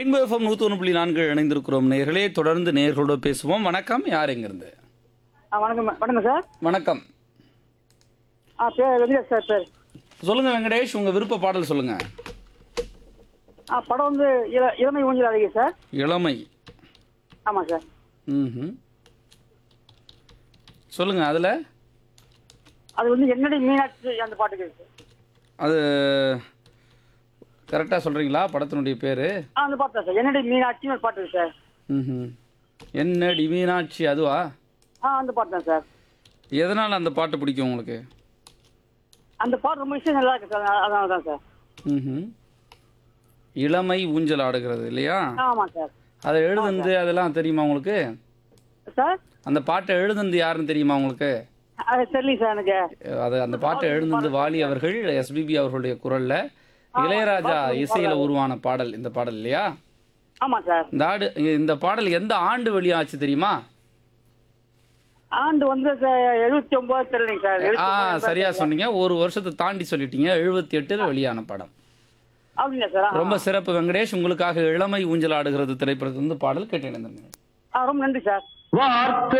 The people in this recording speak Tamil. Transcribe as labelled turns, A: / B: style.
A: ரெயின்போ எஃப்எம் நூற்றி ஒன்று புள்ளி நான்கு இணைந்திருக்கிறோம் நேர்களே தொடர்ந்து நேர்களோட பேசுவோம் வணக்கம் யார் எங்கிருந்து
B: ஆ வணக்கம் வணக்கம் சார்
A: வணக்கம்
B: ஆ பேர் வெங்கடேஷ் சார் பேர்
A: சொல்லுங்க வெங்கடேஷ் உங்க விருப்ப பாடல் சொல்லுங்க
B: ஆ படம் வந்து இள இளமை ஊஞ்சல் அழகி சார்
A: இளமை
B: ஆமாம் சார்
A: ம் சொல்லுங்க அதுல
B: அது வந்து என்னடி மீனாட்சி அந்த பாட்டுக்கு இருக்கு
A: அது கரெக்டாக சொல்றீங்களா படத்தினுடைய பேரு
B: ஆ அந்த பாட்டு தான் சார் என்னடி மீனாட்சின்னு ஒரு பாட்டு இருக்கு சார்
A: ம் என்னடி மீனாட்சி அதுவா
B: ஆ அந்த பாட்டு தான் சார்
A: எதனால் அந்த பாட்டு பிடிக்கும் உங்களுக்கு
B: அந்த பாட்டு ரொம்ப விஷயம் நல்லா இருக்கு சார் அதனால தான் சார்
A: ம் இளமை ஊஞ்சல் ஆடுகிறது இல்லையா
B: ஆமாம் சார்
A: அதை எழுதுனது அதெல்லாம் தெரியுமா உங்களுக்கு
B: சார்
A: அந்த பாட்டை எழுதுனது யாருன்னு தெரியுமா உங்களுக்கு
B: அது தெரியல சார் எனக்கு
A: அது அந்த பாட்டை எழுதுனது வாலி அவர்கள் எஸ்பிபி அவர்களுடைய குரல்ல இளையராஜா இசையில உருவான பாடல் இந்த பாடல் இல்லையா
B: ஆமாம் சார்
A: இந்த ஆடு இந்த பாடல் எந்த ஆண்டு வெளியாச்சு தெரியுமா
B: ஆண்டு வந்து எழுபத்தி ஒன்பது தெரியலைங்க சார்
A: ஆ
B: 79
A: சரியா சொன்னீங்க ஒரு வருஷத்தை தாண்டி சொல்லிட்டீங்க எழுபத்தி எட்டுல வெளியான படம்
B: அப்படிங்களா சார் ஆ,
A: ரொம்ப சிறப்பு வெங்கடேஷ் உங்களுக்காக இளமை ஊஞ்சல் ஆடுகிறது திரைப்படத்திலிருந்து பாடல் கேட்டு
B: ஆ ரொம்ப நன்றி சார்
C: வார்த்தை